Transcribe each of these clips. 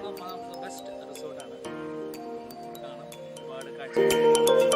Best റിസോർട്ടാണ് കാണാം ഒരുപാട് കാഴ്ച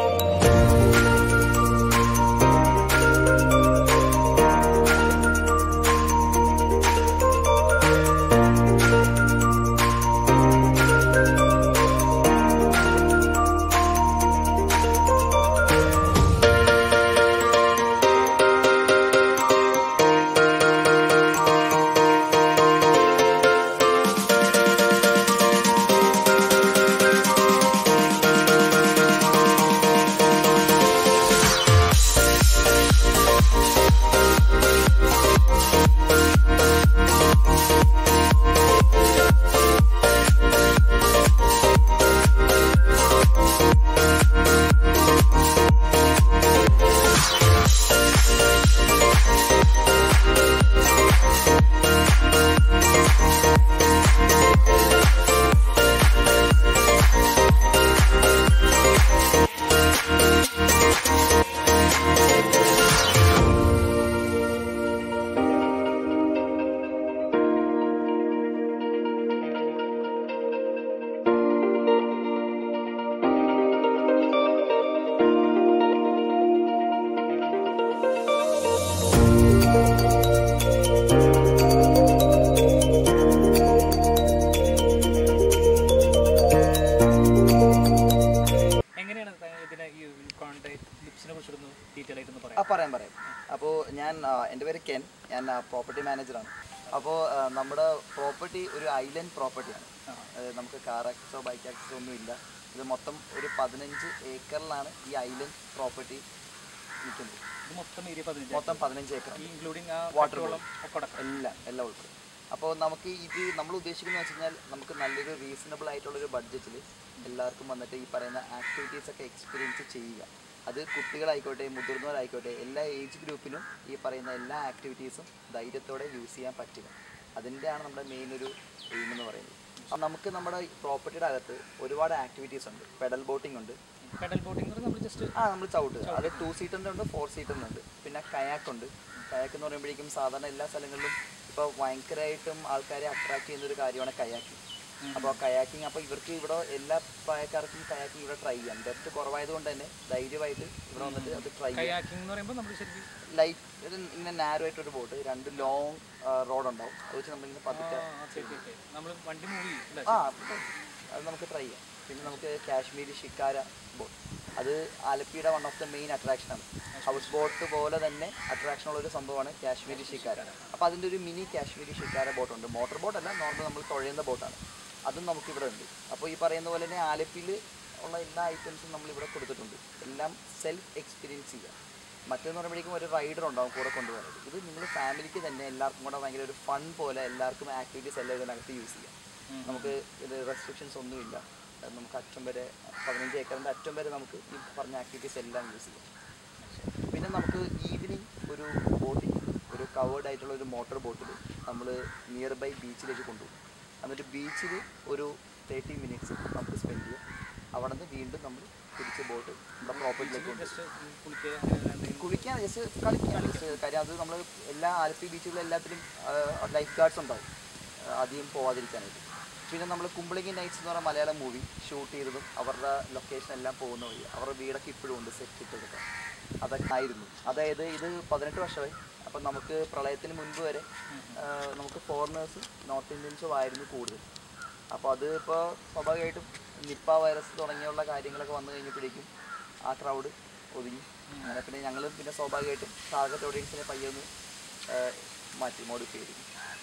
എങ്ങനെയാണ് ത- ഇതിനെ ഈ കോൺടാക്ട് ലിപ്സിനെ കുറിച്ചൊന്ന് ഡീറ്റെയിൽ ആയിട്ടൊന്ന് ആ പറയാം പറയാം പറയാം അപ്പോൾ ഞാൻ ആ, എൻ്റെ പേര് കെൻ ഞാൻ പ്രോപ്പർട്ടി മാനേജറാണ് അപ്പോൾ നമ്മുടെ പ്രോപ്പർട്ടി ഒരു ഐലൻഡ് പ്രോപ്പർട്ടിയാണ് നമുക്ക് കാർ ആക്സസോ ബൈക്ക് ആക്സസോ ഒന്നും ഇല്ല ഇത് മൊത്തം ഒരു പതിനഞ്ച് ഏക്കറിലാണ് ഈ ഐലൻഡ് പ്രോപ്പർട്ടി നിൽക്കുന്നത് ഇത് മൊത്തം ഏരിയ പതിനഞ്ച് മൊത്തം പതിനഞ്ച് ഏക്കർ ഈ ഇൻക്ലൂഡിങ് ആ Water വാട്ടറോളം ഒക്കെ അടക്കം എല്ലാം എല്ലാം ഉൾപ്പെടും അപ്പോൾ നമുക്ക് ഇത് നമ്മൾ ഉദ്ദേശിക്കുന്നത് വെച്ച് കഴിഞ്ഞാൽ നമുക്ക് നല്ലൊരു റീസണബിൾ ആയിട്ടുള്ളൊരു ബഡ്ജറ്റിൽ എല്ലാവർക്കും വന്നിട്ട് ഈ പറയുന്ന ആക്ടിവിറ്റീസ് ഒക്കെ എക്സ്പീരിയൻസ് ചെയ്യുക അത് കുട്ടികളായിക്കോട്ടെ മുതിർന്നവരായിക്കോട്ടെ എല്ലാ ഏജ് ഗ്രൂപ്പിനും ഈ പറയുന്ന എല്ലാ ആക്ടിവിറ്റീസും ധൈര്യത്തോടെ യൂസ് ചെയ്യാൻ പറ്റുക അതിൻ്റെയാണ് നമ്മുടെ മെയിൻ ഒരു എയിം എന്ന് പറയുന്നത് അപ്പോൾ നമുക്ക് നമ്മുടെ പ്രോപ്പർട്ടിയുടെ അകത്ത് ഒരുപാട് ആക്ടിവിറ്റീസ് ഉണ്ട് പെഡൽ ബോട്ടിംഗ് ഉണ്ട് പെഡൽ ബോട്ടിംഗ് നമ്മൾ ജസ്റ്റ് ആ നമ്മൾ ചവിട്ടുക അത് ടു സീറ്ററിൻ്റെ ഉണ്ട് ഫോർ സീറ്ററിൻ്റെ ഉണ്ട് പിന്നെ കയാക്ക് ഉണ്ട് കയാക്ക് എന്ന് പറയുമ്പോഴേക്കും സാധാരണ എല്ലാ സ്ഥലങ്ങളിലും ഇപ്പോൾ ഭയങ്കരമായിട്ടും ആൾക്കാരെ അട്രാക്ട് ചെയ്യുന്ന ഒരു കാര്യമാണ് കയാക്കിങ് അപ്പോൾ കയാക്കിങ് അപ്പോൾ ഇവർക്ക് ഇവിടെ എല്ലാ പ്രായക്കാർക്കും കയാക്കിങ് ഇവിടെ ട്രൈ ചെയ്യാം ഡെപ്ത് കുറവായതുകൊണ്ട് തന്നെ ധൈര്യമായിട്ട് ഇവിടെ വന്നിട്ട് അത് ട്രൈ ചെയ്യാം കയാക്കിംഗ് എന്ന് പറയുമ്പോൾ നമ്മൾ ശരിക്കും ലൈറ്റ് ഒരു ഇങ്ങനെ നാരോ ആയിട്ടൊരു ബോട്ട് രണ്ട് ലോങ് റോഡ് ഉണ്ടാവും അത് വെച്ച് നമ്മളിങ്ങനെ പതുക്കെ നമ്മൾ വണ്ടി മൂവ് ചെയ്യും അല്ലേ ആ അപ്പോൾ അത് നമുക്ക് ട്രൈ ചെയ്യാം പിന്നെ നമുക്ക് കാശ്മീരി ഷിക്കാര ബോട്ട് അത് ആലപ്പിയുടെ വൺ ഓഫ് ദ മെയിൻ അട്രാക്ഷനാണ് ഹൗസ് ബോട്ട് പോലെ തന്നെ അട്രാക്ഷൻ ഉള്ള ഒരു സംഭവമാണ് കാശ്മീരി ഷിക്കാര അപ്പോൾ അതിൻ്റെ ഒരു മിനി കാശ്മീരി ഷിക്കാര ബോട്ടുണ്ട് മോട്ടോർ ബോട്ടല്ല നോർമൽ നമ്മൾ തുഴയുന്ന ബോട്ടാണ് അതും നമുക്കിവിടെ ഉണ്ട് അപ്പോൾ ഈ പറയുന്ന പോലെ തന്നെ ആലപ്പിയിൽ ഉള്ള എല്ലാ ഐറ്റംസും നമ്മളിവിടെ കൊടുത്തിട്ടുണ്ട് എല്ലാം സെൽഫ് എക്സ്പീരിയൻസ് ചെയ്യുക മറ്റേന്ന് പറയുമ്പോഴേക്കും ഒരു റൈഡർ ഉണ്ടാവും കൂടെ കൊണ്ടുപോകുന്നത് ഇത് നിങ്ങൾ ഫാമിലിക്ക് തന്നെ എല്ലാവർക്കും കൂടെ ഭയങ്കര ഒരു ഫൺ പോലെ എല്ലാവർക്കും ആക്ടിവിറ്റീസ് എല്ലാം ഇതിനകത്ത് യൂസ് ചെയ്യാം നമുക്ക് ഇത് റെസ്ട്രിക്ഷൻസ് ഒന്നുമില്ല അത് നമുക്ക് അറ്റം വരെ പതിനഞ്ച് ഏക്കറിൻ്റെ അറ്റം വരെ നമുക്ക് ഈ പറഞ്ഞ ആക്ടിവിറ്റീസ് എല്ലാം യൂസ് ചെയ്യാം പിന്നെ നമുക്ക് ഈവനിങ് ഒരു ബോട്ടിങ് ഒരു കവേർഡ് ആയിട്ടുള്ള ഒരു മോട്ടോർ ബോട്ടിൽ നമ്മൾ നിയർ ബൈ ബീച്ചിലേക്ക് കൊണ്ടുപോകും എന്നിട്ട് ബീച്ചിൽ ഒരു തേർട്ടി മിനിറ്റ്സ് നമുക്ക് സ്പെൻഡ് ചെയ്യാം അവിടെ നിന്ന് വീണ്ടും നമ്മൾ തിരിച്ച് ബോട്ട് നമ്മുടെ പ്രോപ്പർട്ടിയിലേക്ക് കൊണ്ടുപോകും ജസ്റ്റ് കുളിക്കുക അങ്ങനെ എന്തെങ്കിലും കുളിക്കാൻ ജസ്റ്റ് കളിക്കാൻ ജസ്റ്റ് കാര്യം അത് നമ്മൾ എല്ലാ ആലപ്പി ബീച്ചുകളിലും എല്ലാത്തിലും ലൈഫ് ഗാർഡ്സ് ഉണ്ടാവും ആ, അധികം പോവാതിരിക്കാനായിട്ട് പിന്നെ നമ്മൾ കുമ്പളിങ്ങി നൈറ്റ്സ് എന്ന് പറഞ്ഞ മലയാളം മൂവി ഷൂട്ട് ചെയ്തതും അവരുടെ ലൊക്കേഷൻ എല്ലാം പോകുന്ന വഴി അവരുടെ വീടൊക്കെ ഇപ്പോഴും ഉണ്ട് സെറ്റ് ഇട്ടതൊക്കെ അതൊക്കെ ആയിരുന്നു അതായത് ഇത് പതിനെട്ട് വർഷമായി അപ്പം നമുക്ക് പ്രളയത്തിന് മുൻപ് വരെ ആ, നമുക്ക് ഫോറിനേഴ്സ് നോർത്ത് ഇന്ത്യൻസും ആയിരുന്നു കൂടുതൽ അപ്പോൾ അത് ഇപ്പോൾ സ്വാഭാവികമായിട്ടും നിപ്പ വൈറസ് തുടങ്ങിയുള്ള കാര്യങ്ങളൊക്കെ വന്നു കഴിഞ്ഞപ്പോഴേക്കും ആ ക്രൗഡ് ഒതുങ്ങി അങ്ങനെ പിന്നെ ഞങ്ങൾ പിന്നെ സ്വാഭാവികമായിട്ടും ടാർഗറ്റ് ഓഡിയൻസിനെ പയ്യെ ഒന്ന് ആ, മാറ്റി മോഡിഫൈ ചെയ്തു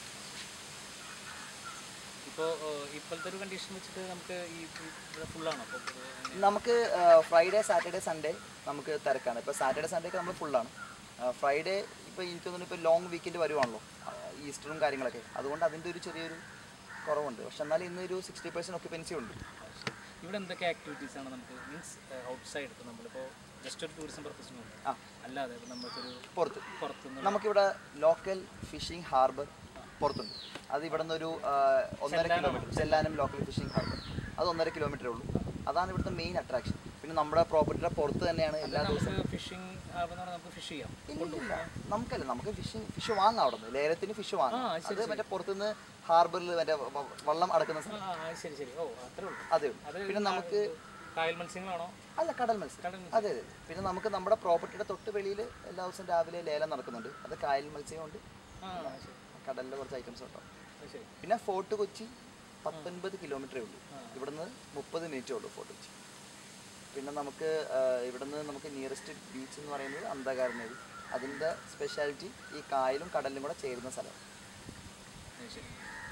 ഇപ്പോൾ ഇപ്പോഴത്തെ ഒരു കണ്ടീഷൻ വെച്ചിട്ട് നമുക്ക് ഈ ഈ ഇവിടെ ഫുള്ളാണോ അപ്പോൾ നമുക്ക് ഫ്രൈഡേ സാറ്റർഡേ സൺഡേ നമുക്ക് തിരക്കാണ് ഇപ്പോൾ സാറ്റർഡേ സൺഡേ ഒക്കെ നമ്മൾ ഫുള്ളാണ് ഫ്രൈഡേ ഇപ്പോൾ എനിക്ക് തോന്നുന്നു ഇപ്പോൾ ലോങ് വീക്കെൻഡ് വരുവാണല്ലോ ആ, ഈസ്റ്ററും കാര്യങ്ങളൊക്കെ അതുകൊണ്ട് അതിൻ്റെ ഒരു ചെറിയൊരു കുറവുണ്ട് പക്ഷെ എന്നാലും ഇന്നൊരു സിക്സ്റ്റി പെർസെൻറ്റ് ഒക്യുപ്പൻസി ഉണ്ട് ഇവിടെ എന്തൊക്കെ ആക്ടിവിറ്റീസ് ആണ് നമുക്ക് മീൻസ് ഔട്ട് സൈഡ് ഇപ്പോൾ നമ്മളിപ്പോൾ ജസ്റ്റ് ഒരു ടൂറിസം പർപ്പസിന് ആ അല്ലാതെ ഇപ്പോൾ നമുക്കൊരു പുറത്ത് പുറത്തുനിന്ന് നമുക്കിവിടെ ലോക്കൽ ഫിഷിംഗ് ഹാർബർ പുറത്തുണ്ട് അത് ഇവിടെ നിന്നൊരു ഒന്നര kilometre Chellanam local fishing harbour അത് ഒന്നര കിലോമീറ്ററേ ഉള്ളൂ അതാണ് ഇവിടുത്തെ മെയിൻ അട്രാക്ഷൻ പിന്നെ നമ്മുടെ പ്രോപ്പർട്ടിയുടെ പുറത്ത് തന്നെയാണ് എല്ലാ ദിവസവും നമുക്ക് ഫിഷിംഗ് ആവുന്ന നമുക്ക് ഫിഷ് ചെയ്യാം ഇല്ല നമുക്കല്ല നമുക്ക് ഫിഷിംഗ് ഫിഷ് വാങ്ങാം അവിടെ നിന്ന് ലേലത്തിന് ഫിഷ് വാങ്ങാം ആ, അത് മറ്റേ പുറത്തുനിന്ന് ഹാർബറിൽ മറ്റേ വ- വള്ളം അടക്കുന്ന ആ, സ്ഥലം ആ, ശരി ശരി ഓ അത്രേ ഉള്ളൂ അതേ ഉള്ളൂ അത് പിന്നെ നമുക്ക് കായൽ മത്സ്യങ്ങളാണോ അല്ല കടൽ മത്സ്യം കടൽ അതെ അതെ പിന്നെ നമുക്ക് നമ്മുടെ പ്രോപ്പർട്ടിയുടെ തൊട്ട് വെളിയിൽ എല്ലാ ദിവസവും രാവിലെ ലേലം നടക്കുന്നുണ്ട് അത് കായൽ മത്സ്യമുണ്ട് ആ ശരി കടലിലെ കുറച്ച് ഐറ്റംസ് ഉണ്ടാവും അത് ശരി പിന്നെ ഫോർട്ട് കൊച്ചി പത്തൊൻപത് കിലോമീറ്ററേ ഉള്ളൂ ആ. ഇവിടുന്ന് മുപ്പത് മിനിറ്റേ ഉള്ളൂ ഫോർട്ട് കൊച്ചി പിന്നെ നമുക്ക് ആ, ഇവിടുന്ന് നമുക്ക് നിയറസ്റ്റ് ബീച്ച് എന്ന് പറയുന്നത് അന്ധകാരനേരി അതിൻ്റെ സ്പെഷ്യാലിറ്റി ഈ കായലും കടലും കൂടെ ചേരുന്ന സ്ഥലം അത് ശരി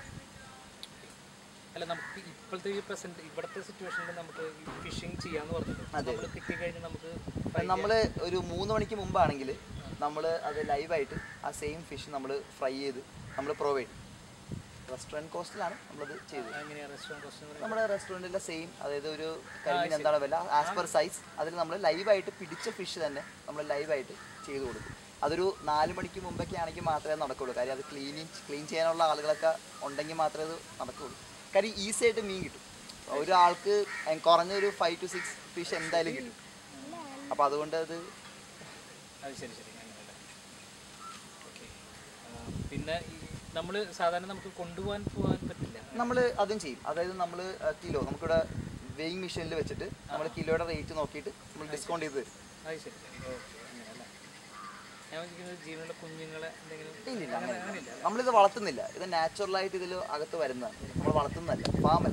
അല്ല നമുക്ക് ഇപ്പോഴത്തെ ഈ പ്രസന്റ് ഇവിടുത്തെ സിറ്റുവേഷനിൽ നമുക്ക് ഫിഷിംഗ് ചെയ്യാന്ന് പറഞ്ഞല്ലോ അതെ. നമ്മൾ കിട്ടിക്കഴിഞ്ഞാൽ നമുക്ക് fry നമ്മൾ ഒരു മൂന്ന് മണിക്ക് മുമ്പാണെങ്കിൽ നമ്മൾ അത് ലൈവായിട്ട് ആ സെയിം ഫിഷ് നമ്മൾ ഫ്രൈ ചെയ്ത് നമ്മൾ പ്രൊവൈഡ് റെസ്റ്റോറൻറ്റ് കോസ്റ്റിലാണ് നമ്മളത് ചെയ്തത് ചെയ്യാൻ എങ്ങനെയാ റെസ്റ്റോറൻറ്റ് റെസ്റ്റോറൻറ്റ് നമ്മുടെ റെസ്റ്റോറൻറ്റിലെ സെയിം അതായത് ഒരു കരിമീൻ എന്താണ് വില ആസ് പെർ സൈസ് അതിൽ നമ്മൾ ലൈവായിട്ട് പിടിച്ച ഫിഷ് തന്നെ നമ്മൾ ലൈവായിട്ട് ചെയ്ത് കൊടുക്കും അതൊരു നാല് മണിക്ക് മുമ്പൊക്കെ ആണെങ്കിൽ മാത്രമേ അത് നടക്കുള്ളൂ കാര്യം അത് ക്ലീനിങ് ക്ലീൻ ചെയ്യാനുള്ള ആളുകളൊക്കെ ഉണ്ടെങ്കിൽ മാത്രമേ അത് നടക്കുകയുള്ളൂ കാര്യം ഈസി ആയിട്ട് മീൻ കിട്ടും ഒരാൾക്ക് കുറഞ്ഞൊരു ഫൈവ് ടു സിക്സ് ഫിഷ് എന്തായാലും കിട്ടും അപ്പോൾ അതുകൊണ്ട് അത് അത് ശരി ശരി അങ്ങനെയല്ലേ ഓക്കെ പിന്നെ നമ്മൾ സാധാരണ നമുക്ക് കൊണ്ടുപോകാൻ പോകാൻ പറ്റില്ല നമ്മൾ അതും ചെയ്യും അതായത് നമ്മൾ കിലോ നമുക്കിവിടെ വെയിങ് മെഷീനിൽ വെച്ചിട്ട് നമ്മൾ കിലോയുടെ റേറ്റ് നോക്കിയിട്ട് നമ്മൾ ഡിസ്കൗണ്ട് ചെയ്ത് തരും അത് ശരി ശരി ഓക്കെ അങ്ങനെയല്ലേ ഞാൻ വിചാരിക്കുന്നത് ജീവനുള്ള കുഞ്ഞുങ്ങളെ എന്തെങ്കിലും ഇല്ലില്ല അങ്ങനെ അങ്ങനെ അങ്ങനെയില്ല നമ്മളിത് വളർത്തുന്നില്ല ഇത് നാച്ചുറലായിട്ട് ഇതിൽ അകത്ത് വരുന്നതാണ് നമ്മൾ വളർത്തുന്നതല്ല ഫാമല്ല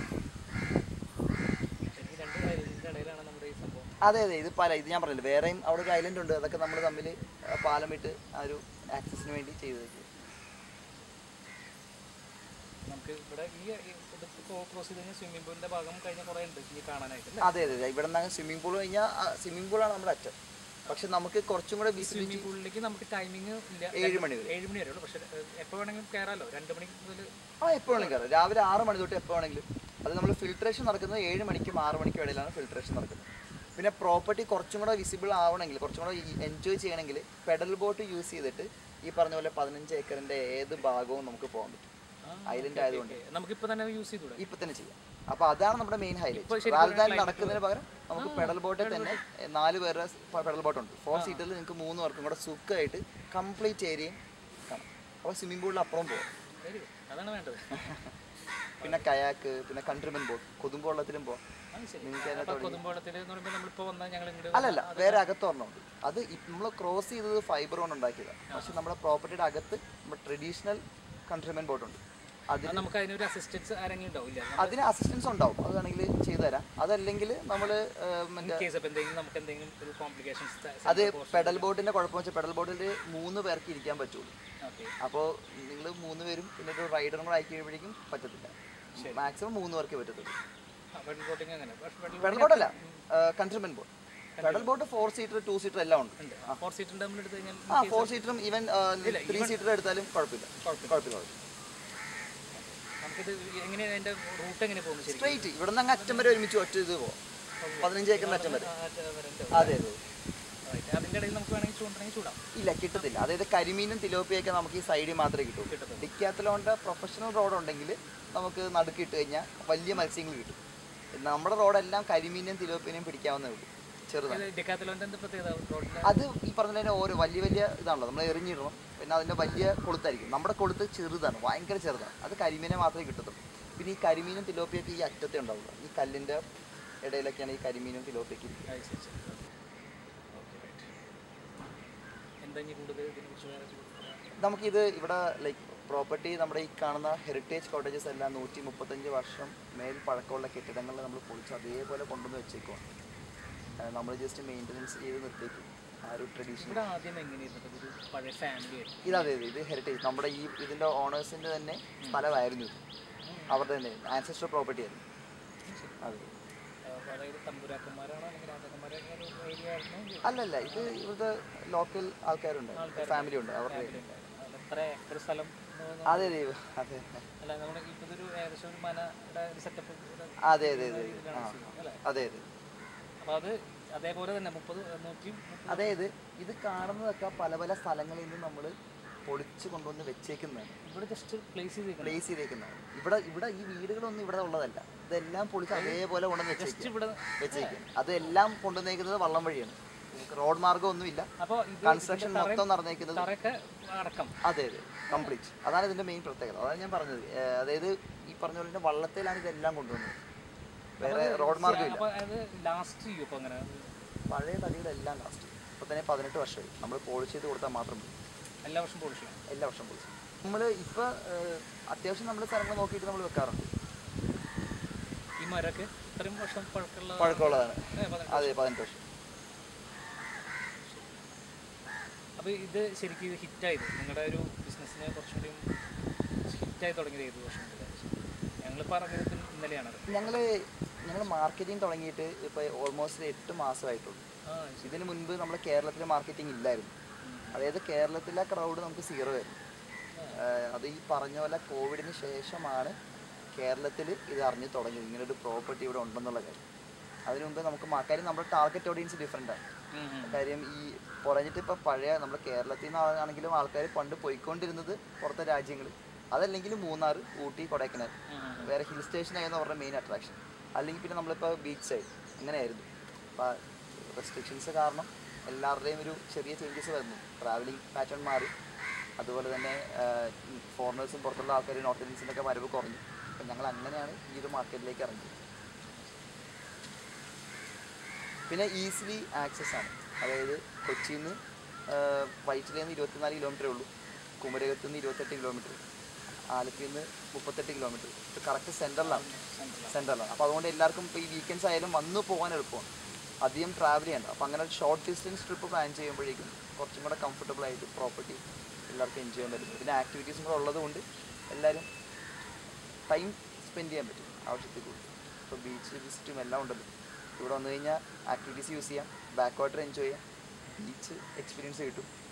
എനിക്ക് രണ്ട് കാര്യത്തിൻ്റെ ഇടയിലാണ് നമ്മുടെ ഈ സംഭവം അതെ അതെ ഇത് പല ഇത് ഞാൻ പറഞ്ഞില്ല വേറെയും അവിടെ ഒരു ഐലൻഡ് ഉണ്ട് അതൊക്കെ നമ്മൾ തമ്മിൽ പാലം ഇട്ട് ആ ഒരു ആക്സസിന് വേണ്ടി ചെയ്തത് നമുക്ക് ഇവിടെ ഈ ഈ ഇത് ക്രോസ് ചെയ്ത് കഴിഞ്ഞാൽ സ്വിമ്മിംഗ് പൂളിൻ്റെ ഭാഗം കഴിഞ്ഞ കുറേ ഉണ്ട് ഈ കാണാനായിട്ട് അല്ലേ അതെ അതെ അതെ ഇവിടെ നിന്ന് സ്വിമ്മിംഗ് പൂൾ കഴിഞ്ഞാൽ സ്വിമ്മിംഗ് പൂളാണ് നമ്മുടെ അറ്റം പക്ഷെ നമുക്ക് കുറച്ചും കൂടെ വിസിബിലിറ്റി സ്വിമ്മിംഗ് പൂളിലേക്ക് നമുക്ക് ടൈമിംഗ് ഇല്ല ഏഴ് മണി വരെ ഏഴ് മണി വരെ ഉള്ളൂ പക്ഷേ എപ്പോൾ വേണമെങ്കിലും കയറാമല്ലോ രണ്ട് മണി മുതൽ ആ എപ്പോൾ വേണമെങ്കിലും കയറാം രാവിലെ ആറ് മണി തൊട്ട് എപ്പോൾ വേണമെങ്കിലും അത് നമ്മൾ ഫിൽട്രേഷൻ നടക്കുന്നത് ഏഴ് മണിക്കും ആറ് മണിക്കും ഇടയിലാണ് ഫിൽട്രേഷൻ നടക്കുന്നത് പിന്നെ പ്രോപ്പർട്ടി കുറച്ചും കൂടെ വിസിബിൾ ആവണമെങ്കിൽ കുറച്ചും കൂടെ എൻജോയ് ചെയ്യണമെങ്കിൽ പെഡൽ ബോട്ട് യൂസ് ചെയ്തിട്ട് ഈ പറഞ്ഞ പോലെ പതിനഞ്ച് ഏക്കറിൻ്റെ ഏത് ഭാഗവും നമുക്ക് പോകാൻ പറ്റും ഐലൻഡ് ആയതുകൊണ്ട് നമുക്കിപ്പോൾ തന്നെ യൂസ് ചെയ്തൂടെ ഇപ്പൊ തന്നെ ചെയ്യാം അപ്പൊ അതാണ് നമ്മുടെ മെയിൻ ഇപ്പൊ ഹൈലൈറ്റ് ശരിക്കും റാൽദാൻ നടക്കുന്നതിന് പകരം നമുക്ക് പെഡൽ ബോട്ടിൽ തന്നെ എ, നാല് പേരുടെ പെഡൽ ബോട്ട് ഉണ്ട് ഫോർ സീറ്ററിൽ നിങ്ങൾക്ക് മൂന്ന് പേർക്കും കൂടെ സുഖമായിട്ട് കംപ്ലീറ്റ് ഏരിയയും കാണാം അപ്പോൾ സ്വിമ്മിംഗ് പൂളിൽ അപ്പുറം പോകും ശരി അതാണ് വേണ്ടത് പിന്നെ കയാക്ക് പിന്നെ കൺട്രിമൻ ബോട്ട് കൊതുമ്പുവെള്ളത്തിലും പോകാം അത് ശരി നിങ്ങൾക്ക് അപ്പോൾ കൊതുമ്പോളത്തിൽ എന്ന് പറയുമ്പോൾ നമ്മളിപ്പോൾ വന്നാൽ ഞങ്ങൾ ഇങ്ങോട്ട് അല്ലല്ല വേറെ അകത്തൊരെണ്ണമുണ്ട് അത് നമ്മൾ ക്രോസ് ചെയ്തത് ഫൈബർ കൊണ്ട് ഉണ്ടാക്കിയതാണ് പക്ഷെ നമ്മുടെ പ്രോപ്പർട്ടിയുടെ അകത്ത് നമ്മുടെ ട്രഡീഷണൽ കൺട്രിമൻ ബോട്ടുണ്ട് അതിന് നമുക്ക് അതിനൊരു അസിസ്റ്റൻസ് ആരെങ്കിലും ഉണ്ടാവും ഇല്ല അതിന് അസിസ്റ്റൻസ് ഉണ്ടാവും അത് വേണമെങ്കിൽ ചെയ്തു തരാം അതല്ലെങ്കിൽ നമ്മൾ മറ്റേ കേസ് അപ്പോൾ എന്തെങ്കിലും നമുക്ക് എന്തെങ്കിലും ഒരു കോംപ്ലിക്കേഷൻസ് അത് പെഡൽ ബോട്ടിന്റെ കുഴപ്പം വെച്ചാൽ പെഡൽ ബോട്ടിൽ മൂന്ന് പേർക്ക് ഇരിക്കാൻ പറ്റുള്ളൂ ഓക്കെ അപ്പോൾ നിങ്ങൾ മൂന്ന് പേരും പിന്നെ ഒരു റൈഡറും കൂടെ ആക്കി കഴിയുമ്പോഴേക്കും പറ്റത്തില്ല മാക്സിമം മൂന്ന് പേർക്കേ പറ്റത്തുള്ളൂ പെഡൽ ബോട്ടിങ് അങ്ങനെ പക്ഷേ പെഡൽ പെഡൽ ബോട്ടല്ല countryman boat pedal boat four seater two seater എല്ലാം ഉണ്ട് ഉണ്ട് ഫോർ സീറ്റിൻ്റെ നമ്മൾ എടുത്ത് കഴിഞ്ഞാൽ ആ ഫോർ സീറ്ററും ഈവൻ ത്രീ സീറ്റർ എടുത്താലും കുഴപ്പമില്ല കുഴപ്പമില്ല. കുഴപ്പമില്ല കുഴപ്പമില്ല നമുക്കിത് എങ്ങനെയാണ് അതിൻ്റെ റൂട്ട് എങ്ങനെ പോകുന്നു ശരി സ്ട്രെയിറ്റ് ഇവിടെ നിന്ന് അങ്ങ് അറ്റം വരെ ഒരുമിച്ച് ഒറ്റ ഇത് പോകാം പതിനഞ്ച് ഏക്കറിന്റെ അറ്റം വരെ അതെ അതെ അതിൻ്റെ ഇടയിൽ നമുക്ക് വേണമെങ്കിൽ ചൂണ്ടണമെങ്കിൽ ചൂടാം ഇല്ല കിട്ടത്തില്ല അതായത് കരിമീനും തിലോപ്പിയൊക്കെ നമുക്ക് ഈ സൈഡിൽ മാത്രമേ കിട്ടുള്ളൂ കിട്ടത്തുള്ളൂ. ഡിക്കാത്തലോണ്ട് പ്രൊഫഷണൽ റോഡ് ഉണ്ടെങ്കിൽ നമുക്ക് നടുക്കിട്ട് കഴിഞ്ഞാൽ വലിയ മത്സ്യങ്ങൾ കിട്ടും നമ്മുടെ റോഡെല്ലാം കരിമീനും തിലോപ്പിനെയും പിടിക്കാവുന്നേ ഉള്ളൂ ചെറുതാണ് ഇത് ഡിക്കാത്തലോൻ്റെ എന്ത് പ്രത്യേകത റോഡിൽ അത് ഈ പറഞ്ഞ ഓരോ വലിയ വലിയ ഇതാണല്ലോ നമ്മൾ എറിഞ്ഞിടണം പിന്നെ അതിൻ്റെ വലിയ കൊളുത്തായിരിക്കും നമ്മുടെ കൊളുത്ത് ചെറുതാണ് ഭയങ്കര ചെറുതാണ് അത് കരിമീനെ മാത്രമേ കിട്ടത്തുള്ളൂ പിന്നെ ഈ കരിമീനും തിലോപ്പിയൊക്കെ ഈ അറ്റത്തെ ഉണ്ടാവുള്ളൂ ഈ കല്ലിൻ്റെ ഇടയിലൊക്കെയാണ് ഈ കരിമീനും തിലോപ്പിയൊക്കെ ഇരിക്കുന്നത് അത് ശരി ശരി ഓക്കെ റൈറ്റ് എന്താ ഇനി കൂടുതൽ ഇതിനെക്കുറിച്ച് വേറെ ചോദിക്കാൻ? നമുക്കിത് ഇവിടെ ലൈക്ക് പ്രോപ്പർട്ടി നമ്മുടെ ഈ കാണുന്ന ഹെറിറ്റേജ് കോട്ടേജസ് എല്ലാം നൂറ്റി മുപ്പത്തഞ്ച് വർഷം മേൽ പഴക്കമുള്ള കെട്ടിടങ്ങൾ നമ്മൾ പൊളിച്ച് അതേപോലെ കൊണ്ടുവന്ന് വെച്ചേക്കുവാണ് നമ്മൾ ജസ്റ്റ് മെയിൻ്റനൻസ് ചെയ്ത് നിർത്തിയേക്കും ആ ഒരു ട്രഡീഷൻ ഇവിടെ ആദ്യം എങ്ങനെയായിരുന്നു ഒരു പഴയ ഫാമിലി ആയിരുന്നു ഇത് അതെ ഇത് ഹെറിറ്റേജ് നമ്മുടെ ഈ ഇതിൻ്റെ ഓണേഴ്സിൻ്റെ തന്നെ സ്ഥലമായിരുന്നു ഇത് അവരുടെ തന്നെ ആൻസസ്റ്റർ പ്രോപ്പർട്ടി ആയിരുന്നു അതെ അപ്പോൾ അതായത് തമ്പുരാക്കന്മാരാണോ അല്ലെങ്കിൽ രാജാക്കന്മാരൊക്കെ ഒരു ഏരിയ ആയിരുന്നു അല്ലല്ല ഇത് ഇവിടുത്തെ ലോക്കൽ ആൾക്കാരുണ്ട് ഫാമിലി ഉണ്ട് അവരുടെ അത് എത്ര ഏക്കർ സ്ഥലം എന്ന് പറഞ്ഞാൽ- അതെ അതെ അതെ അല്ല നമ്മുടെ ഇപ്പോൾ ഇതൊരു ഏകദേശം ഒരു മനയുടെ ഒരു സെറ്റപ്പ് അതെ അതെ അതെ ആ അല്ലേ അതെ അതെ അപ്പോൾ അത് അതേപോലെ തന്നെ മുപ്പത് നൂറ്റി മുപ്പത് അതായത് ഇത് കാണുന്നതൊക്കെ പല പല സ്ഥലങ്ങളിൽ നിന്ന് നമ്മൾ പൊളിച്ച് കൊണ്ടുവന്ന് വെച്ചേക്കുന്നതാണ് ഇവിടെ ജസ്റ്റ് പ്ലേസ് ചെയ്തേക്കണം പ്ലേസ് ചെയ്തേക്കുന്നതാണ് ഇവിടെ ഇവിടെ ഈ വീടുകളൊന്നും ഇവിടെ ഉള്ളതല്ല ഇതെല്ലാം പൊളിച്ച് അതേപോലെ കൊണ്ടുവന്ന് ജസ്റ്റ് വെച്ചേക്കും ഇവിടെ വെച്ചേക്കും അതെല്ലാം കൊണ്ടുവന്നേക്കുന്നത് വള്ളം വഴിയാണ് നമുക്ക് റോഡ് മാർഗ്ഗം ഒന്നുമില്ല അപ്പോൾ ഇത് കൺസ്ട്രക്ഷൻ മൊത്തം നടന്നേക്കുന്നത് തറയൊക്കെ അടക്കം അതെ അതെ കംപ്ലീറ്റ് അതാണ് ഇതിന്റെ മെയിൻ പ്രത്യേകത അതാണ് ഞാൻ പറഞ്ഞത് ഏഹ് അതായത് ഈ പറഞ്ഞ പോലെ തന്നെ വള്ളത്തിലാണ് ഇതെല്ലാം കൊണ്ടുവന്നത് വേറെ റോഡ് മാർഗ്ഗമില്ല അപ്പോൾ അത് ലാസ്റ്റ് ചെയ്യും അപ്പോൾ അങ്ങനെ പഴയ തടികളെല്ലാം ലാസ്റ്റ് ഇപ്പൊ തന്നെ പതിനെട്ട് വർഷമായി നമ്മൾ പോളിഷ് ചെയ്ത് കൊടുത്താൽ മാത്രം മതി എല്ലാ വർഷം പോളിഷ് ചെയ്യണം എല്ലാ വർഷം പോളിഷ് നമ്മൾ ഇപ്പോൾ അത്യാവശ്യം നമ്മൾ സ്ഥലങ്ങൾ നോക്കിയിട്ട് നമ്മൾ വെക്കാറുണ്ട് ഈ മരമൊക്കെ ഇത്രയും വർഷം പഴക്കമുള്ള പഴക്കമുള്ളതാണ് ഏ, പതിനെട്ട് അതെ പതിനെട്ട് വർഷം അപ്പോൾ ഇത് ശരിക്കും ഇത് ഹിറ്റായത് നിങ്ങളുടെ ഒരു ബിസിനസ്സിനെ കുറച്ചുകൂടി ഹിറ്റായി തുടങ്ങിയത് ഏത് വർഷം ഞങ്ങൾ പറഞ്ഞത് ഇന്നലെയാണത് ഞങ്ങൾ ഞങ്ങൾ മാർക്കറ്റിംഗ് തുടങ്ങിയിട്ട് ഇപ്പോൾ ഓൾമോസ്റ്റ് എട്ട് മാസമായിട്ടുള്ളൂ ആ ഇതിന് മുൻപ് നമ്മൾ കേരളത്തിൽ മാർക്കറ്റിംഗ് ഇല്ലായിരുന്നു അതായത് കേരളത്തിലെ ക്രൗഡ് നമുക്ക് സീറോ ആയിരുന്നു ആഹ് അത് ഈ പറഞ്ഞ പോലെ കോവിഡിന് ശേഷമാണ് കേരളത്തിൽ ഇത് അറിഞ്ഞു തുടങ്ങിയത് ഇങ്ങനെ ഒരു പ്രോപ്പർട്ടി ഇവിടെ ഉണ്ടെന്നുള്ള കാര്യം അതിനു മുമ്പ് നമുക്ക് മാ- കാര്യം നമ്മുടെ ടാർഗറ്റ് ഓഡിയൻസ് ഡിഫറെൻ്റ് ആണ് ഉം, ഉം. കാര്യം ഈ പറഞ്ഞിട്ട് ഇപ്പോൾ പഴയ നമ്മുടെ കേരളത്തിൽ നിന്നാണെങ്കിലും ആൾക്കാർ പണ്ട് പോയിക്കൊണ്ടിരുന്നത് പുറത്തെ രാജ്യങ്ങൾ അതല്ലെങ്കിൽ മൂന്നാർ ഊട്ടി കൊടൈക്കനാൽ ഉം, ഉം. വേറെ ഹിൽ സ്റ്റേഷൻ ആയിരുന്നു അവരുടെ മെയിൻ അട്രാക്ഷൻ അല്ലെങ്കിൽ പിന്നെ നമ്മളിപ്പോൾ ബീച്ച് സൈഡ് അങ്ങനെയായിരുന്നു അപ്പോൾ റെസ്ട്രിക്ഷൻസ് കാരണം എല്ലാവരുടെയും ഒരു ചെറിയ ചേഞ്ചസ് വന്നു ട്രാവലിംഗ് പാറ്റേൺ മാറി അതുപോലെ തന്നെ ഫോറിനേഴ്സും പുറത്തുള്ള ആൾക്കാർ നോർത്ത് ഇന്ത്യൻസിൻ്റെ ഒക്കെ വരവ് കുറഞ്ഞു അപ്പം ഞങ്ങൾ അങ്ങനെയാണ് ഈ ഒരു മാർക്കറ്റിലേക്ക് ഇറങ്ങിയത് പിന്നെ ഈസിലി ആക്സസ് ആണ് അതായത് കൊച്ചിയിൽ നിന്ന് വൈറ്റിൽ നിന്ന് ഇരുപത്തിനാല് കിലോമീറ്ററേ ഉള്ളൂ കുമരകത്ത് നിന്ന് ഇരുപത്തെട്ട് കിലോമീറ്റർ ആലപ്പിയിൽ നിന്ന് മുപ്പത്തെട്ട് കിലോമീറ്റർ ഇത് കറക്റ്റ് സെൻറ്ററിലാണ് സെൻറ്ററിലാണ് അപ്പോൾ അതുകൊണ്ട് എല്ലാവർക്കും ഇപ്പോൾ ഈ വീക്കെൻഡ്സ് ആയാലും വന്നു പോകാൻ എളുപ്പമാണ് അധികം ട്രാവൽ ചെയ്യണ്ട അപ്പോൾ അങ്ങനെ ഒരു ഷോർട്ട് ഡിസ്റ്റൻസ് ട്രിപ്പ് പ്ലാൻ ചെയ്യുമ്പോഴേക്കും കുറച്ചും കൂടെ കംഫർട്ടബിൾ ആയിട്ട് പ്രോപ്പർട്ടി എല്ലാവർക്കും എൻജോയ് ചെയ്യാൻ പറ്റും പിന്നെ ആക്ടിവിറ്റീസും കൂടെ ഉള്ളത് കൊണ്ട് എല്ലാവരും ടൈം സ്പെൻഡ് ചെയ്യാൻ പറ്റും ആവശ്യത്തിൽ കൂടുതൽ ഇപ്പോൾ ബീച്ച് വിസിറ്റും എല്ലാം ഉണ്ടല്ലോ ഇവിടെ വന്നു കഴിഞ്ഞാൽ ആക്ടിവിറ്റീസ് യൂസ് ചെയ്യാം ബാക്ക് വാട്ടർ എൻജോയ് ചെയ്യാം ബീച്ച് എക്സ്പീരിയൻസ് കിട്ടും